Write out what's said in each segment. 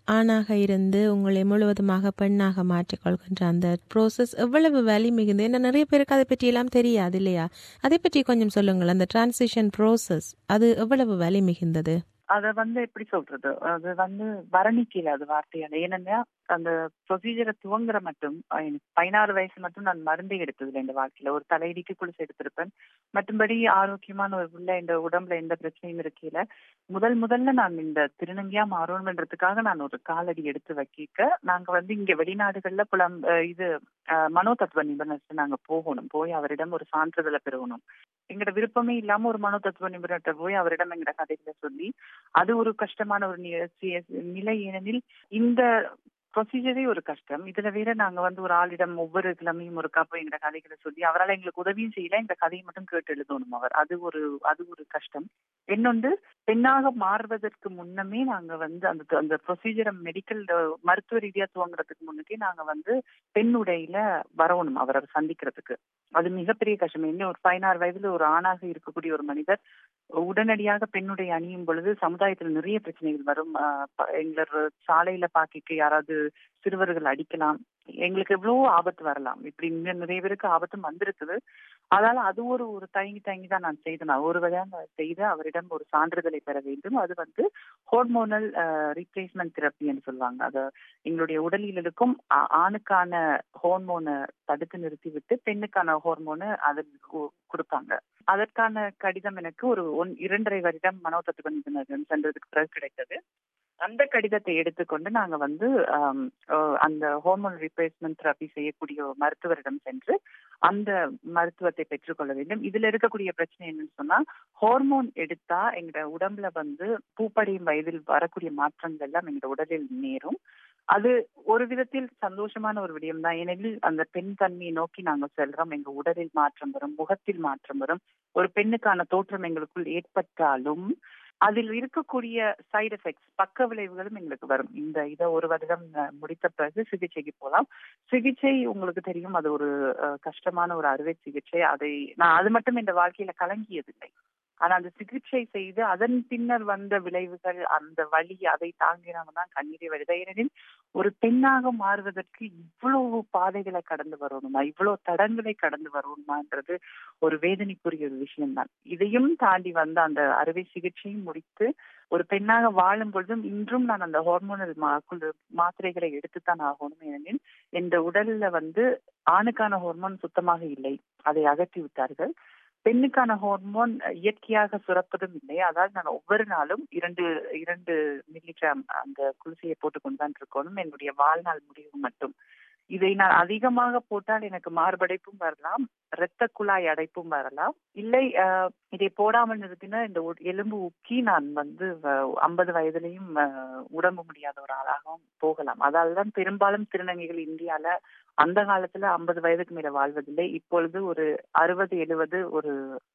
ஆணாக இருந்து உங்களை முழுவதுமாக பெண்ணாக மாற்றிக்கொள்கின்ற அந்த ப்ரோசஸ் எவ்வளவு வலி மிகுந்து ஏன்னா நிறைய பேருக்கு அதை பற்றி எல்லாம் தெரியாது இல்லையா அதை பற்றி கொஞ்சம் சொல்லுங்கள் அந்த டிரான்சிஷன் ப்ரோசஸ் அது எவ்வளவு வலி மிகுந்தது அத வந்து எப்படி சொல்றது அது வந்து வர்ணிக்கல அது வார்த்தையால ஏன்னா அந்த ப்ரொசீஜரை துவங்குற மட்டும் எனக்கு பதினாறு வயசு மட்டும் நான் மருந்தே எடுத்ததில்லை இந்த வாழ்க்கையில ஒரு தலையடிக்கு குளிச்சு எடுத்திருப்பேன் மற்றும்படி ஆரோக்கியமான ஒரு உள்ள இந்த உடம்புல எந்த பிரச்சனையும் இருக்கையில முதல் முதல்ல நான் இந்த திருநங்கையா மாறணும்ன்றதுக்காக நான் ஒரு காலடி எடுத்து வைக்க நாங்க வந்து இங்க வெளிநாடுகள்ல புலம் இது மனோ தத்துவ நிபுணர் நாங்க போகணும் போய் அவரிடம் ஒரு சான்றிதழை பெறணும் எங்களோட விருப்பமே இல்லாம ஒரு மனோ தத்துவ நிபுணர்கிட்ட போய் அவரிடம் எங்களோட கதைகளை சொல்லி அது ஒரு கஷ்டமான ஒரு நிலை ஏனெனில் இந்த ப்ரொசீஜரே ஒரு கஷ்டம் இதுல வேற நாங்க வந்து ஒரு ஆளிடம் ஒவ்வொரு கிழமையும் ஒரு காப்போ எங்க கதைகளை சொல்லி அவரால் எங்களுக்கு உதவியும் செய்யல இந்த கதையை மட்டும் கேட்டு எழுதணும் அவர் அது ஒரு அது ஒரு கஷ்டம் இன்னொன்று பெண்ணாக மாறுவதற்கு முன்னமே நாங்க வந்து அந்த அந்த ப்ரொசீஜரை மெடிக்கல் மருத்துவ ரீதியா துவங்குறதுக்கு முன்னே நாங்க வந்து பெண் உடையில வரணும் அவரை சந்திக்கிறதுக்கு அது மிகப்பெரிய கஷ்டம் என்ன ஒரு பதினாறு வயதுல ஒரு ஆணாக இருக்கக்கூடிய ஒரு மனிதர் உடனடியாக பெண்ணுடைய அணியும் பொழுது சமுதாயத்தில் நிறைய பிரச்சனைகள் வரும் எங்களோட சாலையில பாக்கிக்கு யாராவது சிறுவர்கள் அடிக்கலாம் எங்களுக்கு எவ்வளவோ ஆபத்து வரலாம் இப்படி நிறைய பேருக்கு ஆபத்தும் வந்திருக்குது அதனால அது ஒரு ஒரு தயங்கி தயங்கி தான் நான் செய்தேன் நான் ஒரு வகையாக செய்து அவரிடம் ஒரு சான்றிதழை பெற வேண்டும் அது வந்து ஹோர்மோனல் ரீப்ளேஸ்மெண்ட் தெரப்பின்னு சொல்லுவாங்க அது எங்களுடைய உடலியலுக்கும் ஆணுக்கான ஹோர்மோனை தடுத்து நிறுத்தி விட்டு பெண்ணுக்கான ஹோர்மோனு அதில் கொடுப்பாங்க அதற்கான கடிதம் எனக்கு ஒரு ஒன் இரண்டரை வருடம் மனோதத்துவ நிபுணர் சென்றதுக்கு பிறகு கிடைத்தது அந்த கடிதத்தை எடுத்துக்கொண்டு நாங்க வந்து அந்த ஹோர்மோன் ரீப்ளேஸ்மெண்ட் தெரப்பி செய்யக்கூடிய மருத்துவரிடம் சென்று அந்த மருத்துவத்தை பெற்றுக்கொள்ள வேண்டும் இதுல இருக்கக்கூடிய பிரச்சனை என்னன்னு சொன்னா ஹார்மோன் எடுத்தா எங்க உடம்புல வந்து பூப்படையும் வயதில் வரக்கூடிய மாற்றங்கள் எல்லாம் எங்க உடலில் நேரும் அது ஒரு விதத்தில் சந்தோஷமான ஒரு விடயம் தான் ஏனெனில் அந்த பெண் தன்மையை நோக்கி நாங்க செல்றோம் எங்க உடலில் மாற்றம் வரும் முகத்தில் மாற்றம் வரும் ஒரு பெண்ணுக்கான தோற்றம் எங்களுக்குள் ஏற்பட்டாலும் அதில் இருக்கக்கூடிய சைடு எஃபெக்ட்ஸ் பக்க விளைவுகளும் எங்களுக்கு வரும் இந்த இதை ஒரு வருடம் முடித்த பிறகு சிகிச்சைக்கு போகலாம் சிகிச்சை உங்களுக்கு தெரியும் அது ஒரு கஷ்டமான ஒரு அறுவை சிகிச்சை அதை நான் அது மட்டும் இந்த வாழ்க்கையில கலங்கியதில்லை ஆனா அந்த சிகிச்சை செய்து அதன் பின்னர் வந்த விளைவுகள் அந்த வழி அதை தாங்கினாங்க தான் கண்ணீரை வருது ஏனெனில் ஒரு பெண்ணாக மாறுவதற்கு இவ்வளவு பாதைகளை கடந்து வரணுமா இவ்வளவு தடங்களை கடந்து வரணுமான்றது ஒரு வேதனைக்குரிய ஒரு விஷயம்தான் இதையும் தாண்டி வந்த அந்த அறுவை சிகிச்சையும் முடித்து ஒரு பெண்ணாக வாழும் பொழுதும் இன்றும் நான் அந்த ஹார்மோனல் மாத்திரைகளை எடுத்துத்தான் ஆகணும் ஏனெனில் இந்த உடல்ல வந்து ஆணுக்கான ஹார்மோன் சுத்தமாக இல்லை அதை அகற்றி விட்டார்கள் பெண்ணுக்கான ஹார்மோன் இயற்கையாக சுரப்பதும் இல்லை அதாவது நான் ஒவ்வொரு நாளும் இரண்டு இரண்டு மில்லிகிராம் அந்த குளிசையை போட்டுக்கொண்டு தான் இருக்கணும் என்னுடைய வாழ்நாள் முடிவு மட்டும் இதை நான் அதிகமாக போட்டால் எனக்கு மார்படைப்பும் வரலாம் இரத்த குழாய் அடைப்பும் வரலாம் இல்லை இதை போடாமல் நிறுத்தினா இந்த எலும்பு உக்கி நான் வந்து ஐம்பது வயதுலையும் உடம்பு முடியாத ஒரு ஆளாகவும் போகலாம் அதால்தான் பெரும்பாலும் திருநங்கைகள் இந்தியால அந்த காலத்துல ஐம்பது வயதுக்கு மேல வாழ்வதில்லை இப்பொழுது ஒரு அறுபது எழுபது ஒரு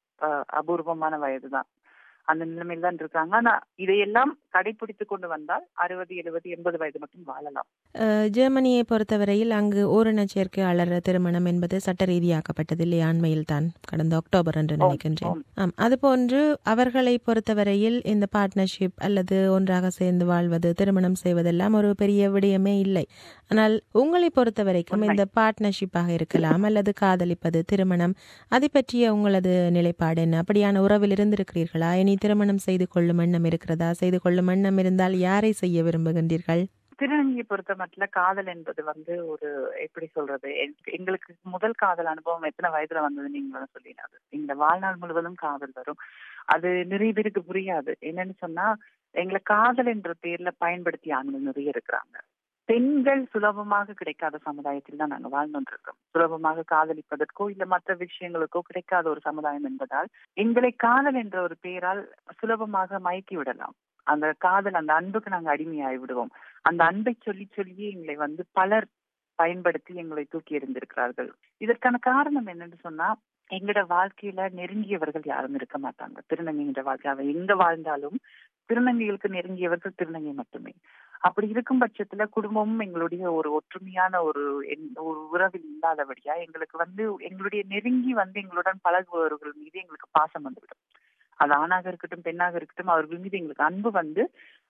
அபூர்வமான வயதுதான் அந்த நிலைமையில் தான் இருக்காங்க ஆனா இதையெல்லாம் கடைபிடித்து கொண்டு வந்தால் அறுபது எழுபது எண்பது வயது மட்டும் வாழலாம் ஜெர்மனியை பொறுத்தவரையில் அங்கு ஓரண சேர்க்கையாளர் திருமணம் என்பது சட்ட ரீதியாக்கப்பட்டது இல்லை ஆண்மையில் தான் கடந்த அக்டோபர் என்று நினைக்கின்றேன் ஆம் அதுபோன்று அவர்களை பொறுத்தவரையில் இந்த பார்ட்னர்ஷிப் அல்லது ஒன்றாக சேர்ந்து வாழ்வது திருமணம் செய்வதெல்லாம் ஒரு பெரிய விடயமே இல்லை ஆனால் உங்களை பொறுத்த வரைக்கும் இந்த பார்ட்னர்ஷிப்பாக இருக்கலாம் அல்லது காதலிப்பது திருமணம் அதை பற்றிய உங்களது நிலைப்பாடு என்ன அப்படியான உறவில் இருந்திருக்கிறீர்களா இனி திருமணம் செய்து கொள்ளும் எண்ணம் இருக்கிறதா செய்து கொள்ளும் எண்ணம் இருந்தால் யாரை செய்ய விரும்புகின்றீர்கள் திருநங்கையை பொறுத்த மட்டும் காதல் என்பது வந்து ஒரு எப்படி சொல்றது எங்களுக்கு முதல் காதல் அனுபவம் எத்தனை வயதுல வந்தது நீங்க சொல்லிடாது இந்த வாழ்நாள் முழுவதும் காதல் வரும் அது நிறைய பேருக்கு புரியாது என்னன்னு சொன்னா எங்களை காதல் என்ற பேர்ல பயன்படுத்தி ஆண்கள் நிறைய இருக்கிறாங்க பெண்கள் சுலபமாக கிடைக்காத சமுதாயத்தில் தான் நாங்க வாழ்ந்துட்டு இருக்கோம் சுலபமாக காதலிப்பதற்கோ இல்ல மற்ற விஷயங்களுக்கோ கிடைக்காத ஒரு சமுதாயம் என்பதால் எங்களை காதல் என்ற ஒரு பெயரால் சுலபமாக மயக்கி விடலாம் அந்த காதல் அந்த அன்புக்கு நாங்க அடிமையாகி விடுவோம் அந்த அன்பை சொல்லி சொல்லியே எங்களை வந்து பலர் பயன்படுத்தி எங்களை தூக்கி எறிந்திருக்கிறார்கள் இதற்கான காரணம் என்னன்னு சொன்னா எங்களோட வாழ்க்கையில நெருங்கியவர்கள் யாரும் இருக்க மாட்டாங்க திருநங்கைன்ற வாழ்க்கை அவ எங்க வாழ்ந்தாலும் திருநங்கைகளுக்கு நெருங்கியவர்கள் திருநங்கை மட்டுமே அப்படி இருக்கும் பட்சத்துல குடும்பமும் எங்களுடைய ஒரு ஒற்றுமையான ஒரு ஒரு உறவில் இல்லாதபடியா எங்களுக்கு வந்து எங்களுடைய நெருங்கி வந்து எங்களுடன் பழகுபவர்கள் மீது எங்களுக்கு பாசம் வந்துவிடும் அது ஆணாக இருக்கட்டும் பெண்ணாக இருக்கட்டும் அவர்கள் மீது எங்களுக்கு அன்பு வந்து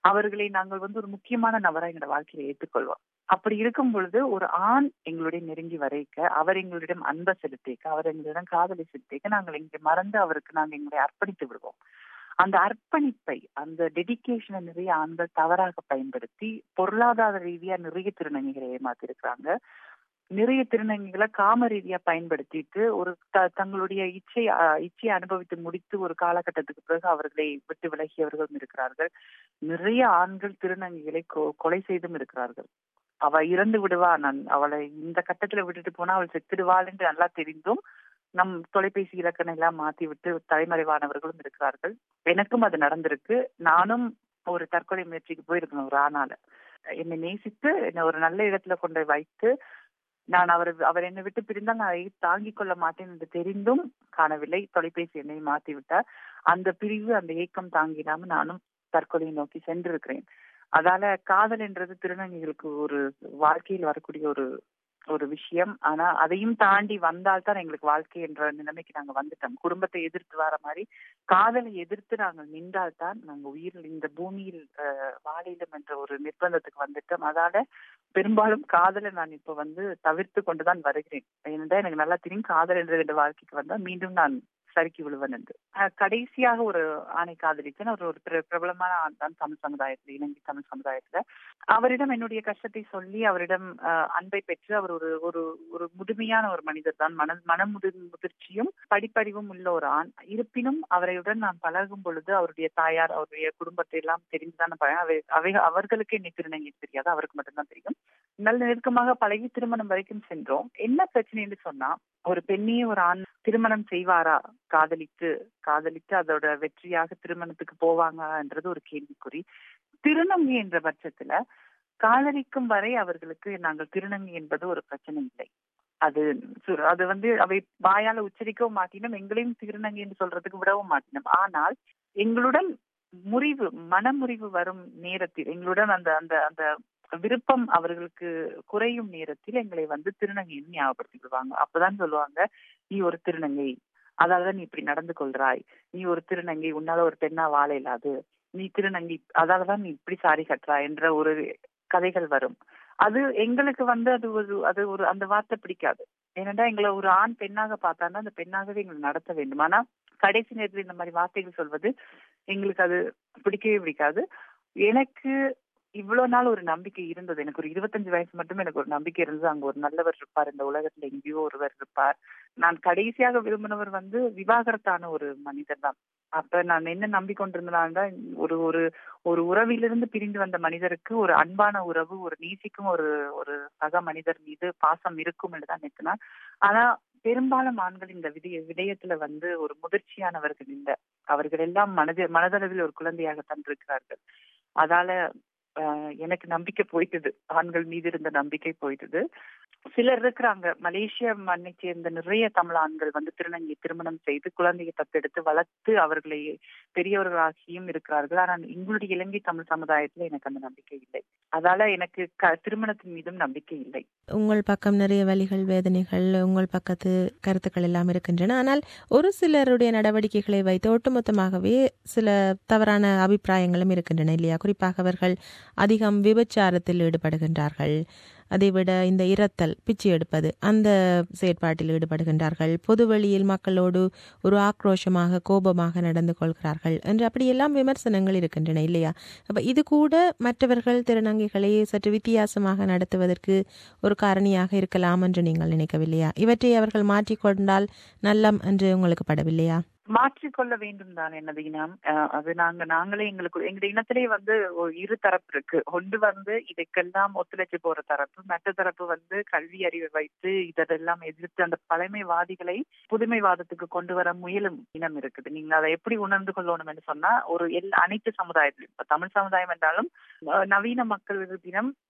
அவர்களை நாங்கள் வந்து ஒரு முக்கியமான நபரா எங்களோட வாழ்க்கையில ஏற்றுக்கொள்வோம் அப்படி இருக்கும் பொழுது ஒரு ஆண் எங்களுடைய நெருங்கி வரைக்க அவர் எங்களிடம் அன்பை செலுத்திக்க அவர் எங்களிடம் காதலை செலுத்திக்க நாங்கள் இங்கே மறந்து அவருக்கு நாங்கள் எங்களை அர்ப்பணித்து விடுவோம் அந்த அர்ப்பணிப்பை அந்த டெடிக்கேஷனை நிறைய ஆண்கள் தவறாக பயன்படுத்தி பொருளாதார ரீதியா நிறைய திருநங்கைகளை ஏமாத்திருக்கிறாங்க நிறைய திருநங்கைகளை காம ரீதியா பயன்படுத்திட்டு ஒரு த தங்களுடைய இச்சை இச்சையை அனுபவித்து முடித்து ஒரு காலகட்டத்துக்கு பிறகு அவர்களை விட்டு விலகியவர்களும் இருக்கிறார்கள் நிறைய ஆண்கள் திருநங்கைகளை கொலை செய்தும் இருக்கிறார்கள் அவ இறந்து விடுவா நான் அவளை இந்த கட்டத்துல விட்டுட்டு போனா அவள் செத்துடுவாள் என்று நல்லா தெரிந்தும் நம் தொலைபேசி இலக்கணம் எல்லாம் மாத்தி விட்டு தலைமறைவானவர்களும் இருக்கிறார்கள் எனக்கும் அது நடந்திருக்கு நானும் ஒரு தற்கொலை முயற்சிக்கு போயிருக்கணும் ஒரு ஆணால என்னை நேசித்து என்னை ஒரு நல்ல இடத்துல கொண்டு வைத்து நான் அவர் அவர் என்னை விட்டு பிரிந்தால் நான் அதை தாங்கிக் கொள்ள மாட்டேன் என்று தெரிந்தும் காணவில்லை தொலைபேசி எண்ணை மாத்தி விட்டார் அந்த பிரிவு அந்த ஏக்கம் தாங்கிடாம நானும் தற்கொலையை நோக்கி சென்றிருக்கிறேன் அதால காதல் என்றது திருநங்கைகளுக்கு ஒரு வாழ்க்கையில் வரக்கூடிய ஒரு ஒரு விஷயம் ஆனா அதையும் தாண்டி வந்தால்தான் எங்களுக்கு வாழ்க்கை என்ற நிலைமைக்கு நாங்க வந்துட்டோம் குடும்பத்தை எதிர்த்து வர மாதிரி காதலை எதிர்த்து நாங்கள் நின்றால்தான் நாங்க உயிரில் இந்த பூமியில் வாழிலும் என்ற ஒரு நிர்பந்தத்துக்கு வந்துட்டோம் அதால பெரும்பாலும் காதலை நான் இப்ப வந்து தவிர்த்து கொண்டுதான் வருகிறேன் ஏனென்றா எனக்கு நல்லா தெரியும் காதல் என்ற இந்த வாழ்க்கைக்கு வந்தா மீண்டும் நான் சறுக்கி விழுவன் என்று கடைசியாக ஒரு ஆணை காதலித்தேன் அவர் ஒரு பிரபலமான ஆண் தான் தமிழ் சமுதாயத்துல இலங்கை தமிழ் சமுதாயத்துல அவரிடம் என்னுடைய கஷ்டத்தை சொல்லி அவரிடம் அன்பை பெற்று அவர் ஒரு ஒரு ஒரு முதுமையான ஒரு மனிதர் தான் மன மன முது முதிர்ச்சியும் படிப்பறிவும் உள்ள ஒரு ஆண் இருப்பினும் அவரையுடன் நான் பழகும் பொழுது அவருடைய தாயார் அவருடைய குடும்பத்தை எல்லாம் தெரிந்துதான் அவை அவை அவர்களுக்கு என்னை திருநங்கை தெரியாது அவருக்கு மட்டும்தான் தெரியும் நல்ல நெருக்கமாக பழகி திருமணம் வரைக்கும் சென்றோம் என்ன பிரச்சனைன்னு சொன்னா ஒரு பெண்ணையே ஒரு ஆண் திருமணம் செய்வாரா காதலித்து காதலித்து அதோட வெற்றியாக திருமணத்துக்கு போவாங்கன்றது ஒரு கேள்விக்குறி திருநங்கை என்ற பட்சத்துல காதலிக்கும் வரை அவர்களுக்கு நாங்கள் திருநங்கை என்பது ஒரு பிரச்சனை இல்லை அது அது வந்து அவை வாயால உச்சரிக்கவும் மாட்டினோம் எங்களையும் திருநங்கை என்று சொல்றதுக்கு விடவும் மாட்டினோம் ஆனால் எங்களுடன் முறிவு மனமுறிவு வரும் நேரத்தில் எங்களுடன் அந்த அந்த அந்த விருப்பம் அவர்களுக்கு குறையும் நேரத்தில் எங்களை வந்து திருநங்கைன்னு ஞாபகப்படுத்தி விடுவாங்க அப்பதான் சொல்லுவாங்க நீ ஒரு திருநங்கை அதாலதான் நீ இப்படி நடந்து கொள்றாய் நீ ஒரு திருநங்கை உன்னால ஒரு பெண்ணா வாழ இல்லாது நீ திருநங்கை அதாலதான் நீ இப்படி சாரி கட்டுறா என்ற ஒரு கதைகள் வரும் அது எங்களுக்கு வந்து அது ஒரு அது ஒரு அந்த வார்த்தை பிடிக்காது ஏனென்றா எங்களை ஒரு ஆண் பெண்ணாக பார்த்தான்னா அந்த பெண்ணாகவே எங்களை நடத்த வேண்டும் ஆனா கடைசி நேரத்தில் இந்த மாதிரி வார்த்தைகள் சொல்வது எங்களுக்கு அது பிடிக்கவே பிடிக்காது எனக்கு இவ்வளவு நாள் ஒரு நம்பிக்கை இருந்தது எனக்கு ஒரு இருபத்தஞ்சு வயசு மட்டும் எனக்கு ஒரு நம்பிக்கை இருந்தது அங்க ஒரு நல்லவர் இருப்பார் இந்த உலகத்துல எங்கேயோ ஒருவர் இருப்பார் நான் கடைசியாக விரும்பினவர் வந்து விவாகரத்தான ஒரு மனிதர் தான் அப்ப நான் என்ன நம்பிக்கொண்டிருந்தேன்னா ஒரு ஒரு ஒரு உறவிலிருந்து பிரிந்து வந்த மனிதருக்கு ஒரு அன்பான உறவு ஒரு நீசிக்கும் ஒரு ஒரு சக மனிதர் மீது பாசம் இருக்கும் என்று தான் நினைத்தனா ஆனா பெரும்பாலும் ஆண்கள் இந்த விதய விடயத்துல வந்து ஒரு முதிர்ச்சியானவர்கள் இல்லை அவர்கள் எல்லாம் மனத மனதளவில் ஒரு குழந்தையாகத்தான் இருக்கிறார்கள் அதால எனக்கு நம்பிக்கை போயிட்டுது ஆண்கள் மீது இருந்த நம்பிக்கை போயிட்டுது சிலர் இருக்கிறாங்க மலேசிய மண்ணை சேர்ந்த நிறைய தமிழ் ஆண்கள் வந்து திருநங்கை திருமணம் செய்து குழந்தையை தத்தெடுத்து வளர்த்து அவர்களை பெரியவர்களாகியும் இருக்கிறார்கள் ஆனால் எங்களுடைய இலங்கை தமிழ் சமுதாயத்துல எனக்கு அந்த நம்பிக்கை இல்லை அதால எனக்கு திருமணத்தின் மீதும் நம்பிக்கை இல்லை உங்கள் பக்கம் நிறைய வழிகள் வேதனைகள் உங்கள் பக்கத்து கருத்துக்கள் எல்லாம் இருக்கின்றன ஆனால் ஒரு சிலருடைய நடவடிக்கைகளை வைத்து ஒட்டுமொத்தமாகவே சில தவறான அபிப்பிராயங்களும் இருக்கின்றன இல்லையா குறிப்பாக அவர்கள் அதிகம் விபச்சாரத்தில் ஈடுபடுகின்றார்கள் அதைவிட இந்த இரத்தல் பிச்சு எடுப்பது அந்த செயற்பாட்டில் ஈடுபடுகின்றார்கள் பொதுவெளியில் மக்களோடு ஒரு ஆக்ரோஷமாக கோபமாக நடந்து கொள்கிறார்கள் என்று அப்படியெல்லாம் விமர்சனங்கள் இருக்கின்றன இல்லையா அப்ப இது கூட மற்றவர்கள் திருநங்கைகளை சற்று வித்தியாசமாக நடத்துவதற்கு ஒரு காரணியாக இருக்கலாம் என்று நீங்கள் நினைக்கவில்லையா இவற்றை அவர்கள் மாற்றிக்கொண்டால் நல்லம் என்று உங்களுக்கு படவில்லையா மாற்றிக்கொள்ள வேண்டும் தான் எனது இனம் அது நாங்க நாங்களே எங்களுக்கு எங்க இனத்திலே வந்து இரு தரப்பு இருக்கு ஒன்று வந்து இதுக்கெல்லாம் ஒத்துழைச்சு போற தரப்பு மற்ற தரப்பு வந்து கல்வி அறிவை வைத்து இதெல்லாம் எதிர்த்து அந்த பழமைவாதிகளை புதுமைவாதத்துக்கு கொண்டு வர முயலும் இனம் இருக்குது நீங்க அதை எப்படி உணர்ந்து கொள்ளணும் என்று சொன்னா ஒரு எல் அனைத்து சமுதாயத்திலும் இப்ப தமிழ் சமுதாயம் என்றாலும் நவீன மக்கள் தினம்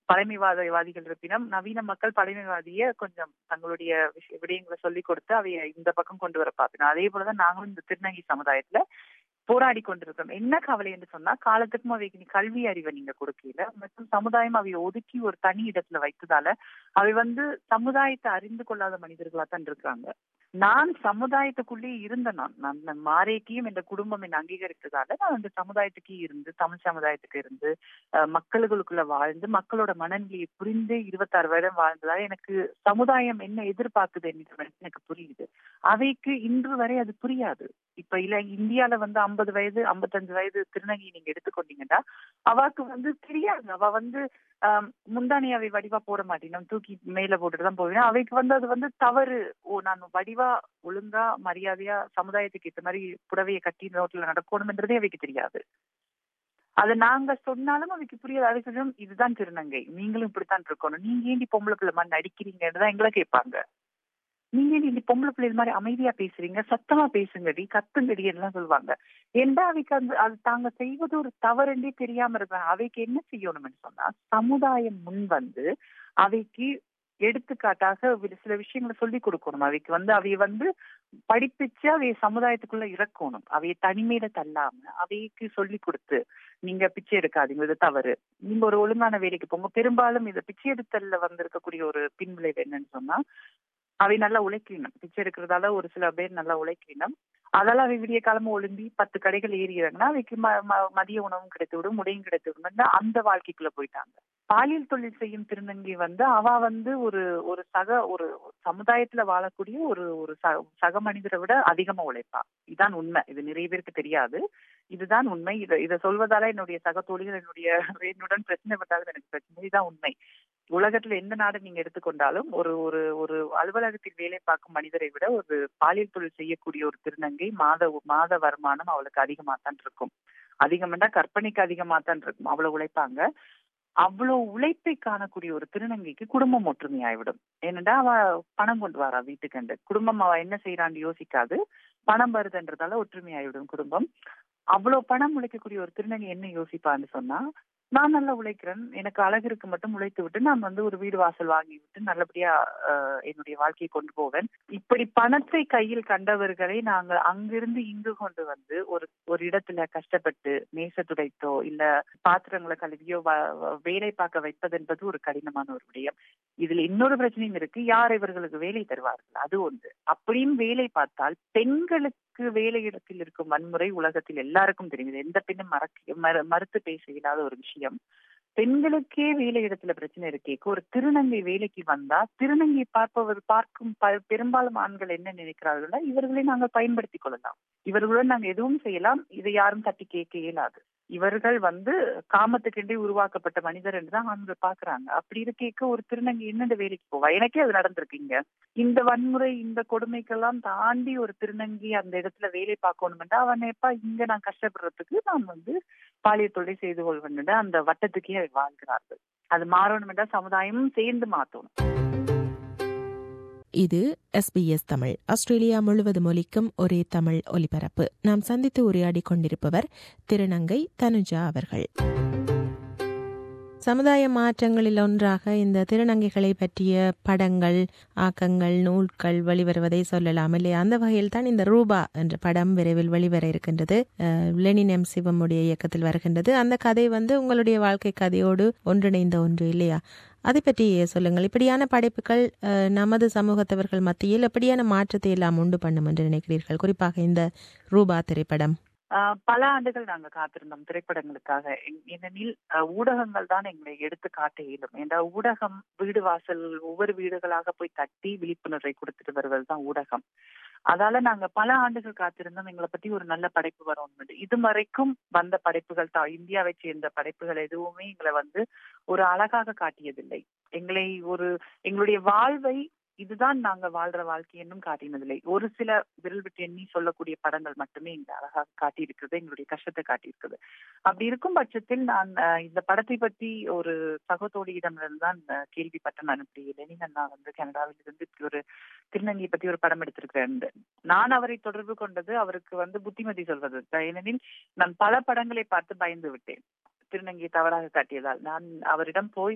பழமைவாதவாதிகள் இருப்பினும் நவீன மக்கள் பழமைவாதிய கொஞ்சம் தங்களுடைய விஷய விடயங்களை சொல்லி கொடுத்து அவைய இந்த பக்கம் கொண்டு வர பார்க்கணும் அதே போலதான் நாங்களும் இந்த திருநங்கை சமுதாயத்துல போராடி கொண்டிருக்கோம் என்ன கவலை என்று சொன்னா காலத்துக்கும் அவைக்கு நீ கல்வி அறிவை நீங்க கொடுக்கல மற்றும் சமுதாயம் அவைய ஒதுக்கி ஒரு தனி இடத்துல வைத்ததால அவை வந்து சமுதாயத்தை அறிந்து கொள்ளாத மனிதர்களா தான் இருக்கிறாங்க நான் சமுதாயத்துக்குள்ளே இருந்த நான் நான் மாரேக்கியும் இந்த குடும்பம் என்னை அங்கீகரித்ததால நான் அந்த சமுதாயத்துக்கே இருந்து தமிழ் சமுதாயத்துக்கு இருந்து மக்களுக்குள்ள வாழ்ந்து மக்களோட மனநிலையை புரிந்து இருபத்தாறு வருடம் வாழ்ந்ததால எனக்கு சமுதாயம் என்ன எதிர்பார்க்குது எனக்கு புரியுது அவைக்கு இன்று வரை அது புரியாது இப்ப இல்ல இந்தியால வந்து ஐம்பது வயது ஐம்பத்தஞ்சு வயது திருநங்கை நீங்க எடுத்துக்கொண்டீங்கன்னா அவாக்கு வந்து தெரியாது அவ வந்து முந்தானி அவை வடிவா போட மாட்டேன் தூக்கி மேல போட்டுட்டு தான் போவேன் அவைக்கு வந்து அது வந்து தவறு ஓ நான் வடிவா ஒழுங்கா மரியாதையா சமுதாயத்துக்கு ஏற்ற மாதிரி புடவையை கட்டி ரோட்ல நடக்கணும்ன்றதே அவைக்கு தெரியாது அது நாங்க சொன்னாலும் அவைக்கு புரியாது அதுக்கு இதுதான் திருநங்கை நீங்களும் இப்படித்தான் இருக்கணும் நீங்க ஏண்டி பொம்பளை பிள்ளை மாதிரி நடிக்கிறீங்கன்னு எங்களை கேட்பாங்க நீங்க நீங்க பொம்பளை பிள்ளை மாதிரி அமைதியா பேசுறீங்க சத்தமா பேசுங்கடி கத்துங்கடி எல்லாம் சொல்லுவாங்க ஏன்டா அவைக்கு அந்த அது தாங்க செய்வது ஒரு தவறுன்றே தெரியாம இருக்காங்க அவைக்கு என்ன செய்யணும்னு சொன்னா சமுதாயம் முன் வந்து அவைக்கு எடுத்துக்காட்டாக சில விஷயங்களை சொல்லி கொடுக்கணும் அவைக்கு வந்து அவைய வந்து படிப்பிச்சு அவைய சமுதாயத்துக்குள்ள இறக்கணும் அவைய தனிமையில தள்ளாம அவைக்கு சொல்லி கொடுத்து நீங்க பிச்சை எடுக்காதீங்க இது தவறு நீங்க ஒரு ஒழுங்கான வேலைக்கு போங்க பெரும்பாலும் இந்த பிச்சை எடுத்தல்ல வந்திருக்கக்கூடிய ஒரு பின்விளைவு என்னன்னு சொன்னா அவை நல்லா உழைக்கணும் பிச்சை எடுக்கிறதால ஒரு சில பேர் நல்லா உழைக்கணும் அதெல்லாம் அவை விடிய காலமா ஒழும்பி பத்து கடைகள் ஏறிடுறாங்கன்னா அவைக்கு மதிய உணவும் கிடைத்து விடும் உடையும் கிடைத்து விடும் அந்த வாழ்க்கைக்குள்ள போயிட்டாங்க பாலியல் தொழில் செய்யும் திருநங்கை வந்து அவ வந்து ஒரு ஒரு சக ஒரு சமுதாயத்துல வாழக்கூடிய ஒரு ஒரு சக மனிதரை விட அதிகமா உழைப்பா இதுதான் உண்மை இது நிறைய பேருக்கு தெரியாது இதுதான் உண்மை இதை இதை சொல்வதால என்னுடைய சக தோழிகள் என்னுடைய என்னுடன் பிரச்சனை பட்டாலும் எனக்கு பிரச்சனை இதுதான் உண்மை உலகத்துல எந்த நாடு நீங்க எடுத்துக்கொண்டாலும் ஒரு ஒரு ஒரு அலுவலகத்தில் வேலை பார்க்கும் மனிதரை விட ஒரு பாலியல் தொழில் செய்யக்கூடிய ஒரு திருநங்கை மாத மாத வருமானம் அவளுக்கு அதிகமா தான் இருக்கும் அதிகம்னா கற்பனைக்கு அதிகமா தான் இருக்கும் அவ்வளவு உழைப்பாங்க அவ்வளவு உழைப்பை காணக்கூடிய ஒரு திருநங்கைக்கு குடும்பம் ஒற்றுமை ஆயிவிடும் ஏனென்றா அவ பணம் கொண்டு வரா வீட்டுக்கண்டு குடும்பம் அவ என்ன செய்யறான்னு யோசிக்காது பணம் வருதுன்றதால ஒற்றுமை ஆயிவிடும் குடும்பம் அவ்வளவு பணம் உழைக்கக்கூடிய ஒரு திருநங்கை என்ன யோசிப்பான்னு சொன்னா நான் நல்லா உழைக்கிறேன் எனக்கு அழகிற்கு மட்டும் உழைத்து விட்டு நான் வந்து ஒரு வீடு வாசல் வாங்கி விட்டு நல்லபடியா என்னுடைய வாழ்க்கையை கொண்டு போவேன் இப்படி பணத்தை கையில் கண்டவர்களை நாங்கள் அங்கிருந்து இங்கு கொண்டு வந்து ஒரு ஒரு இடத்துல கஷ்டப்பட்டு மேச துடைத்தோ இல்ல பாத்திரங்களை கழுவியோ வேலை பார்க்க வைப்பது என்பது ஒரு கடினமான ஒரு விடயம் இதுல இன்னொரு பிரச்சனையும் இருக்கு யார் இவர்களுக்கு வேலை தருவார்கள் அது ஒன்று அப்படியும் வேலை பார்த்தால் பெண்களுக்கு வேலை இடத்தில் இருக்கும் வன்முறை உலகத்தில் எல்லாருக்கும் தெரியுது எந்த பெண்ணும் மறக்க மறுத்து பேச இல்லாத ஒரு விஷயம் பெண்களுக்கே வேலை இடத்துல பிரச்சனை இருக்கே ஒரு திருநங்கை வேலைக்கு வந்தா திருநங்கை பார்ப்பவர் பார்க்கும் பெரும்பாலும் ஆண்கள் என்ன நினைக்கிறார்களோ இவர்களை நாங்கள் பயன்படுத்திக் கொள்ளலாம் இவர்களுடன் நாங்கள் எதுவும் செய்யலாம் இதை யாரும் தட்டி கேட்க இயலாது இவர்கள் வந்து காமத்துக்கென்றே உருவாக்கப்பட்ட மனிதர் என்றுதான் ஆண்கள் பாக்குறாங்க அப்படி இருக்க ஒரு திருநங்கை என்னென்ன வேலைக்கு போவா எனக்கே அது நடந்திருக்கீங்க இந்த வன்முறை இந்த கொடுமைக்கெல்லாம் தாண்டி ஒரு திருநங்கை அந்த இடத்துல வேலை பார்க்கணும்னா அவன் எப்பா இங்க நான் கஷ்டப்படுறதுக்கு நான் வந்து பாலியல் தொழிலை செய்து கொள்வேன் அந்த வட்டத்துக்கே வாழ்கிறார்கள் அது மாறணும்னா சமுதாயமும் சேர்ந்து மாத்தணும் இது எஸ்பிஎஸ் தமிழ் ஆஸ்திரேலியா முழுவதும் ஒலிக்கும் ஒரே தமிழ் ஒலிபரப்பு நாம் சந்தித்து உரையாடி கொண்டிருப்பவர் திருநங்கை தனுஜா அவர்கள் சமுதாய மாற்றங்களில் ஒன்றாக இந்த திருநங்கைகளை பற்றிய படங்கள் ஆக்கங்கள் நூல்கள் வெளிவருவதை சொல்லலாம் இல்லையா அந்த வகையில் தான் இந்த ரூபா என்ற படம் விரைவில் வெளிவர இருக்கின்றது லெனின் எம் சிவமுடைய இயக்கத்தில் வருகின்றது அந்த கதை வந்து உங்களுடைய வாழ்க்கை கதையோடு ஒன்றிணைந்த ஒன்று இல்லையா அதை பற்றி சொல்லுங்கள் இப்படியான படைப்புகள் நமது சமூகத்தவர்கள் மத்தியில் எப்படியான மாற்றத்தை எல்லாம் உண்டு பண்ணும் என்று நினைக்கிறீர்கள் குறிப்பாக இந்த ரூபா திரைப்படம் பல ஆண்டுகள் நாங்க காத்திருந்தோம் திரைப்படங்களுக்காக ஏனெனில் ஊடகங்கள் தான் எங்களை எடுத்து காட்ட இயலும் ஏன்னா ஊடகம் வீடு வாசல் ஒவ்வொரு வீடுகளாக போய் தட்டி விழிப்புணர்வை கொடுத்துட்டு வருவது தான் ஊடகம் அதால நாங்க பல ஆண்டுகள் காத்திருந்தோம் எங்களை பத்தி ஒரு நல்ல படைப்பு வரும் இது வரைக்கும் வந்த படைப்புகள் தான் இந்தியாவை சேர்ந்த படைப்புகள் எதுவுமே எங்களை வந்து ஒரு அழகாக காட்டியதில்லை எங்களை ஒரு எங்களுடைய வாழ்வை இதுதான் நாங்க வாழ்ற வாழ்க்கை என்னும் காட்டினதில்லை ஒரு சில விரல் விட்டு எண்ணி சொல்லக்கூடிய படங்கள் மட்டுமே இந்த அழகாக காட்டியிருக்கிறது எங்களுடைய கஷ்டத்தை காட்டியிருக்கிறது அப்படி இருக்கும் பட்சத்தில் நான் இந்த படத்தை பற்றி ஒரு சகோதரியிடமிருந்து தான் கேள்விப்பட்டேன் நான் இப்படி லெனின் அண்ணா வந்து கனடாவில் இருந்து இப்படி ஒரு திருநங்கை பத்தி ஒரு படம் எடுத்திருக்கிறேன் நான் அவரை தொடர்பு கொண்டது அவருக்கு வந்து புத்திமதி சொல்வது ஏனெனில் நான் பல படங்களை பார்த்து பயந்து விட்டேன் திருநங்கை தவறாக காட்டியதால் நான் அவரிடம் போய்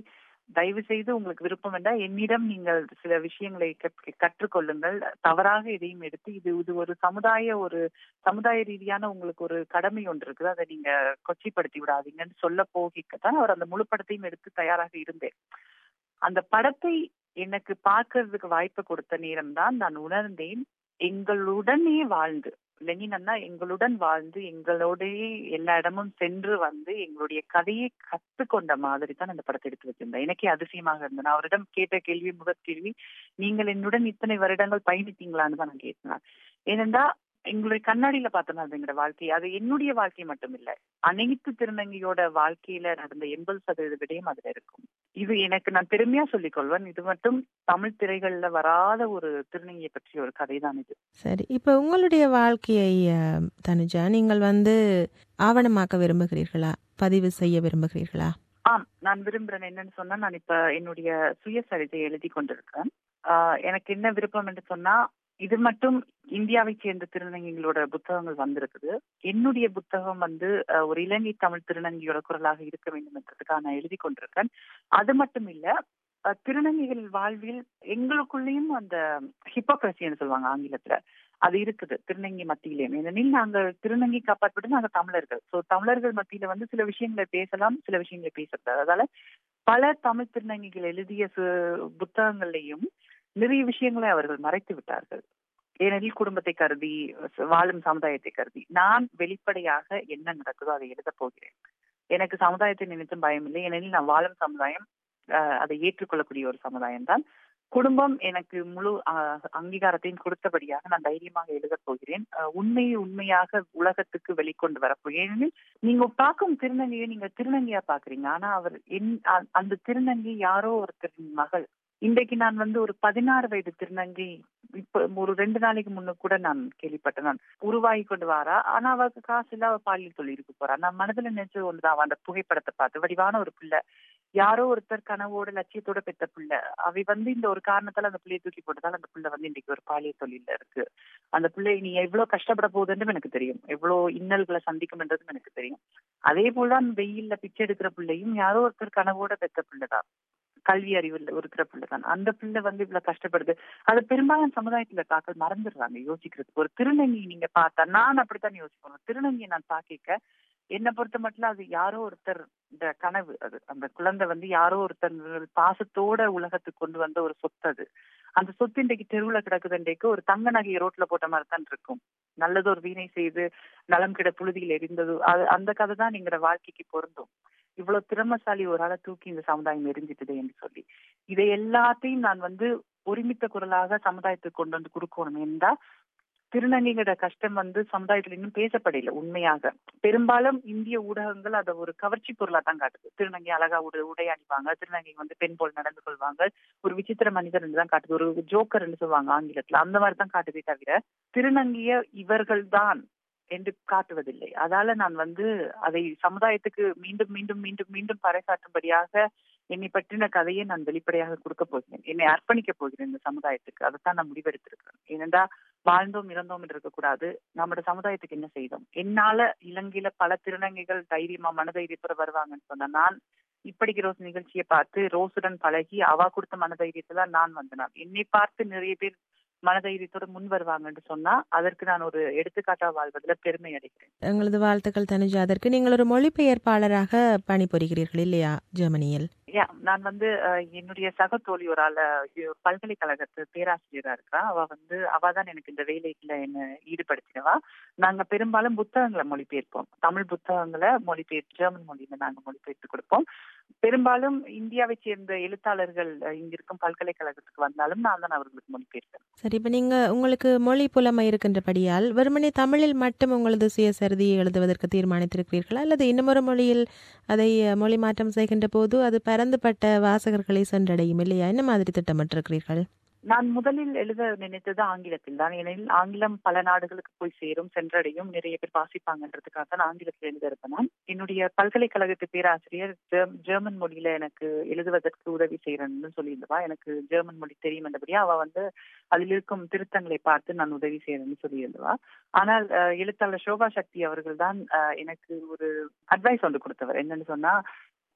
தயவு செய்து உங்களுக்கு விருப்பம் என்றால் என்னிடம் நீங்கள் சில விஷயங்களை கற்றுக்கொள்ளுங்கள் தவறாக எதையும் எடுத்து இது இது ஒரு சமுதாய ஒரு சமுதாய ரீதியான உங்களுக்கு ஒரு கடமை ஒன்று இருக்குது அதை நீங்க கொச்சிப்படுத்தி விடாதீங்கன்னு சொல்ல போகிக்கத்தான் அவர் அந்த முழு படத்தையும் எடுத்து தயாராக இருந்தேன் அந்த படத்தை எனக்கு பார்க்கறதுக்கு வாய்ப்பு கொடுத்த நேரம் தான் நான் உணர்ந்தேன் எங்களுடனே வாழ்ந்து லெனின் அண்ணா எங்களுடன் வாழ்ந்து எங்களோடயே எல்லா இடமும் சென்று வந்து எங்களுடைய கதையை கத்துக்கொண்ட மாதிரி தான் அந்த படத்தை எடுத்து வச்சிருந்தேன் எனக்கே அதிசயமாக இருந்தது நான் அவரிடம் கேட்ட கேள்வி முதற் கேள்வி நீங்கள் என்னுடன் இத்தனை வருடங்கள் பயணித்தீங்களான்னு தான் நான் கேட்டேன் ஏனென்றா எங்களுடைய கண்ணாடியில பார்த்தோம்னா அது எங்களோட வாழ்க்கை அது என்னுடைய வாழ்க்கை மட்டும் இல்ல அனைத்து திருநங்கையோட வாழ்க்கையில நடந்த எண்பது சதவீத விடயம் அதுல இருக்கும் இது எனக்கு நான் பெருமையா சொல்லிக் கொள்வேன் இது மட்டும் தமிழ் திரைகள்ல வராத ஒரு திருநங்கையை பற்றிய ஒரு கதை தான் இது சரி இப்ப உங்களுடைய வாழ்க்கையை தனுஜா நீங்கள் வந்து ஆவணமாக்க விரும்புகிறீர்களா பதிவு செய்ய விரும்புகிறீர்களா ஆம் நான் விரும்புறேன் என்னன்னு சொன்னா நான் இப்ப என்னுடைய சுயசரிதை எழுதி கொண்டிருக்கேன் எனக்கு என்ன விருப்பம் என்று சொன்னா இது மட்டும் இந்தியாவை சேர்ந்த திருநங்கைகளோட புத்தகங்கள் வந்திருக்குது என்னுடைய புத்தகம் வந்து ஒரு இலங்கை தமிழ் திருநங்கையோட குரலாக இருக்க வேண்டும் என்றதுக்காக நான் எழுதி கொண்டிருக்கேன் அது மட்டும் இல்ல திருநங்கைகள் வாழ்வில் எங்களுக்குள்ளேயும் அந்த ஹிப்போக்ரசின்னு சொல்லுவாங்க ஆங்கிலத்துல அது இருக்குது திருநங்கை மத்தியிலேயும் ஏனெனில் நாங்கள் திருநங்கை காப்பாற்பட்டு நாங்கள் தமிழர்கள் சோ தமிழர்கள் மத்தியில வந்து சில விஷயங்களை பேசலாம் சில விஷயங்களை பேசக்கூடாது அதால பல தமிழ் திருநங்கைகள் எழுதிய புத்தகங்கள்லையும் நிறைய விஷயங்களை அவர்கள் மறைத்து விட்டார்கள் ஏனெனில் குடும்பத்தை கருதி வாழும் சமுதாயத்தை கருதி நான் வெளிப்படையாக என்ன நடக்குதோ அதை எழுத போகிறேன் எனக்கு சமுதாயத்தை நினைத்தும் பயம் இல்லை ஏனெனில் நான் வாழும் சமுதாயம் அதை ஏற்றுக்கொள்ளக்கூடிய ஒரு சமுதாயம் தான் குடும்பம் எனக்கு முழு அங்கீகாரத்தையும் கொடுத்தபடியாக நான் தைரியமாக எழுத போகிறேன் உண்மையை உண்மையாக உலகத்துக்கு வெளிக்கொண்டு வரப்போகிறேன் ஏனெனில் நீங்க பார்க்கும் திருநங்கையை நீங்க திருநங்கையா பாக்குறீங்க ஆனா அவர் என் அந்த திருநங்கை யாரோ ஒருத்தரின் மகள் இன்றைக்கு நான் வந்து ஒரு பதினாறு வயது திருநங்கை இப்ப ஒரு ரெண்டு நாளைக்கு முன்ன கூட நான் கேள்விப்பட்டேன் நான் உருவாகி கொண்டு வாரா ஆனா அவருக்கு காசு இல்ல அவ பாலியல் தொழிலுக்கு போறா நான் மனதுல நினைச்சது ஒண்ணுதான் அந்த புகைப்படத்தை பார்த்து வடிவான ஒரு பிள்ளை யாரோ ஒருத்தர் கனவோட லட்சியத்தோட பெத்த பிள்ளை அவை வந்து இந்த ஒரு காரணத்தால அந்த பிள்ளையை தூக்கி போட்டதால அந்த பிள்ளை வந்து இன்னைக்கு ஒரு பாலியல் தொழில இருக்கு அந்த பிள்ளை நீ எவ்வளவு கஷ்டப்பட போகுதுன்னு எனக்கு தெரியும் எவ்வளவு இன்னல்களை சந்திக்கும்ன்றதும் எனக்கு தெரியும் அதே போலதான் வெயில்ல பிச்சை எடுக்கிற பிள்ளையும் யாரோ ஒருத்தர் கனவோட பெத்த பிள்ளைதான் கல்வி அறிவில் இருக்கிற பிள்ளை தான் அந்த பிள்ளை வந்து இவ்வளவு கஷ்டப்படுது அது பெரும்பாலான சமுதாயத்துல தாக்கல் மறந்துடுறாங்க யோசிக்கிறதுக்கு ஒரு திருநங்கை நீங்க பார்த்தா நான் அப்படித்தான் யோசிக்கணும் திருநங்கையை நான் பாக்கிக்க என்னை பொறுத்த மட்டும் அது யாரோ ஒருத்தர் இந்த கனவு அது அந்த குழந்தை வந்து யாரோ ஒருத்தர் பாசத்தோட உலகத்துக்கு கொண்டு வந்த ஒரு சொத்து அது அந்த சொத்து இன்றைக்கு தெருவுல கிடக்குதுன்றைக்கு ஒரு தங்க நகையை ரோட்ல போட்ட மாதிரி தான் இருக்கும் நல்லது ஒரு வீணை செய்து நலம் கிட புழுதியில் எரிந்தது அது அந்த கதை தான் நீங்களோட வாழ்க்கைக்கு பொருந்தும் இவ்வளவு திறமசாலி ஒரு ஆளை தூக்கி இந்த சமுதாயம் எரிஞ்சிட்டது என்று சொல்லி இதை எல்லாத்தையும் நான் வந்து ஒருமித்த குரலாக சமுதாயத்துக்கு கொண்டு வந்து கொடுக்கணும் என்றா திருநங்கைகளோட கஷ்டம் வந்து சமுதாயத்துல இன்னும் பேசப்படல உண்மையாக பெரும்பாலும் இந்திய ஊடகங்கள் அதை ஒரு கவர்ச்சி பொருளா தான் காட்டுது திருநங்கை அழகா உடை உடை அணிவாங்க திருநங்கை வந்து பெண் போல் நடந்து கொள்வாங்க ஒரு விசித்திர மனிதர் என்று தான் காட்டுது ஒரு ஜோக்கர் என்று சொல்லுவாங்க ஆங்கிலத்துல அந்த மாதிரி தான் காட்டுதே தவிர திருநங்கைய இவர்கள் தான் என்று காட்டுவதில்லை அதால நான் வந்து அதை சமுதாயத்துக்கு மீண்டும் மீண்டும் மீண்டும் மீண்டும் பறைசாற்றும்படியாக என்னை பற்றின கதையை நான் வெளிப்படையாக கொடுக்க போகிறேன் என்னை அர்ப்பணிக்க போகிறேன் இந்த சமுதாயத்துக்கு அதைத்தான் நான் முடிவெடுத்திருக்கிறேன் ஏனென்றா வாழ்ந்தோம் இறந்தோம் இருக்கக்கூடாது நம்மளோட சமுதாயத்துக்கு என்ன செய்தோம் என்னால இலங்கையில பல திருநங்கைகள் தைரியமா மனதைரியத்தோட வருவாங்கன்னு சொன்ன நான் இப்படிக்கு ரோஸ் நிகழ்ச்சியை பார்த்து ரோஸுடன் பழகி அவா கொடுத்த மனதைரியத்துல நான் வந்தேன் என்னை பார்த்து நிறைய பேர் மனதைரியத்தோட முன் வருவாங்கன்னு சொன்னா அதற்கு நான் ஒரு எடுத்துக்காட்டா வாழ்வதில் பெருமை அடைகிறேன் எங்களது வாழ்த்துக்கள் தனுஜா அதற்கு நீங்கள் ஒரு மொழிபெயர்ப்பாளராக பணிபுரிகிறீர்கள் இல்லையா ஜெர்மனியில் நான் வந்து என்னுடைய சக தோழி ஒரு ஆள பல்கலைக்கழகத்து பேராசிரியரா இருக்கா அவ வந்து அவ தான் எனக்கு இந்த வேலைக்குள்ள என்ன ஈடுபடுத்தினவா நாங்க பெரும்பாலும் புத்தகங்களை மொழிபெயர்ப்போம் தமிழ் புத்தகங்களை மொழிபெயர்ப்பு ஜெர்மன் மொழியில நாங்க மொழிபெயர்த்து கொடுப்போம் பெரும்பாலும் இந்தியாவை சேர்ந்த எழுத்தாளர்கள் இங்க இருக்கும் பல்கலைக்கழகத்துக்கு வந்தாலும் நான் தான் அவர்களுக்கு மொழிபெயர்ப்பேன் சரி இப்ப நீங்க உங்களுக்கு மொழி புலமை இருக்கின்றபடியால் வெறுமனே தமிழில் மட்டும் உங்களது சுயசரிதியை எழுதுவதற்கு தீர்மானித்திருக்கிறீர்களா அல்லது இன்னமொரு மொழியில் அதை மொழி மாற்றம் செய்கின்ற போது அது பரந்துபட்ட வாசகர்களை சென்றடையும் இல்லையா என்ன மாதிரி திட்டமிட்டிருக்கிறீர்கள் நான் முதலில் எழுத நினைத்தது ஆங்கிலத்தில் தான் ஏனெனில் ஆங்கிலம் பல நாடுகளுக்கு போய் சேரும் சென்றடையும் நிறைய பேர் வாசிப்பாங்கன்றதுக்காக தான் ஆங்கிலத்தில் எழுத இருப்பேன் நான் என்னுடைய பல்கலைக்கழகத்து பேராசிரியர் ஜெர்மன் மொழியில எனக்கு எழுதுவதற்கு உதவி செய்யறேன்னு சொல்லியிருந்தவா எனக்கு ஜெர்மன் மொழி தெரியும் என்றபடியா அவ வந்து அதில் இருக்கும் திருத்தங்களை பார்த்து நான் உதவி செய்யறேன்னு சொல்லியிருந்தவா ஆனால் எழுத்தாளர் சோபா சக்தி அவர்கள் தான் எனக்கு ஒரு அட்வைஸ் வந்து கொடுத்தவர் என்னன்னு சொன்னா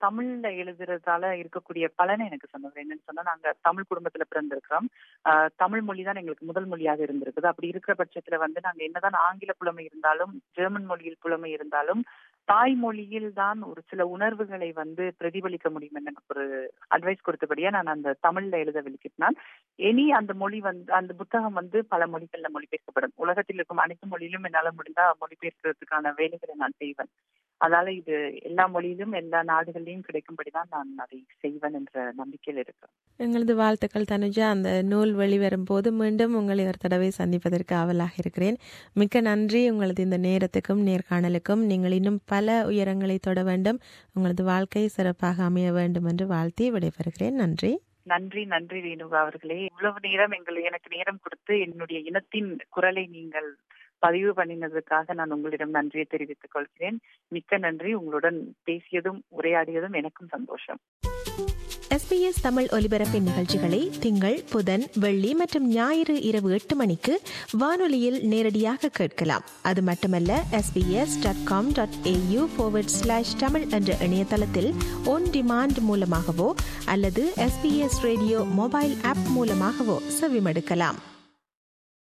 தமிழ்ல எழுதுறதால இருக்கக்கூடிய பலனை எனக்கு சொன்னவர் என்னன்னு சொன்னா நாங்க தமிழ் குடும்பத்துல பிறந்திருக்கிறோம் தமிழ் மொழி தான் எங்களுக்கு முதல் மொழியாக இருந்திருக்குது அப்படி இருக்கிற பட்சத்துல வந்து நாங்க என்னதான் ஆங்கில புலமை இருந்தாலும் ஜெர்மன் மொழியில் புலமை இருந்தாலும் தாய்மொழியில் தான் ஒரு சில உணர்வுகளை வந்து பிரதிபலிக்க முடியும் எனக்கு ஒரு அட்வைஸ் கொடுத்தபடியா நான் அந்த தமிழ்ல எழுத வெளிக்கிட்டான் இனி அந்த மொழி வந்து அந்த புத்தகம் வந்து பல மொழிகள்ல மொழிபெயர்க்கப்படும் உலகத்தில் இருக்கும் அனைத்து மொழியிலும் என்னால முடிந்தா மொழிபெயர்க்கிறதுக்கான வேலைகளை நான் செய்வேன் அதனால இது எல்லா மொழியிலும் எல்லா நாடுகளிலும் கிடைக்கும்படிதான் நான் அதை செய்வேன் என்ற நம்பிக்கையில் இருக்கிறேன் எங்களது வாழ்த்துக்கள் தனுஜா அந்த நூல் வெளிவரும் போது மீண்டும் உங்களை ஒரு தடவை சந்திப்பதற்கு ஆவலாக இருக்கிறேன் மிக்க நன்றி உங்களது இந்த நேரத்துக்கும் நேர்காணலுக்கும் நீங்கள் இன்னும் பல உயரங்களை தொட வேண்டும் உங்களது வாழ்க்கை சிறப்பாக அமைய வேண்டும் என்று வாழ்த்தி விடைபெறுகிறேன் நன்றி நன்றி நன்றி ரேணுகா அவர்களே இவ்வளவு நேரம் எங்கள் எனக்கு நேரம் கொடுத்து என்னுடைய இனத்தின் குரலை நீங்கள் பதிவு பண்ணினதுக்காக நான் உங்களிடம் நன்றியை தெரிவித்துக் கொள்கிறேன் மிக்க நன்றி உங்களுடன் பேசியதும் உரையாடியதும் எனக்கும் சந்தோஷம் எஸ்பிஎஸ் தமிழ் ஒலிபரப்பின் நிகழ்ச்சிகளை திங்கள் புதன் வெள்ளி மற்றும் ஞாயிறு இரவு எட்டு மணிக்கு வானொலியில் நேரடியாக கேட்கலாம் அது மட்டுமல்ல SBS dot com dot AU forward slash Tamil என்ற இணையதளத்தில் ஒன் டிமாண்ட் மூலமாகவோ அல்லது எஸ்பிஎஸ் ரேடியோ மொபைல் ஆப் மூலமாகவோ செவிமடுக்கலாம்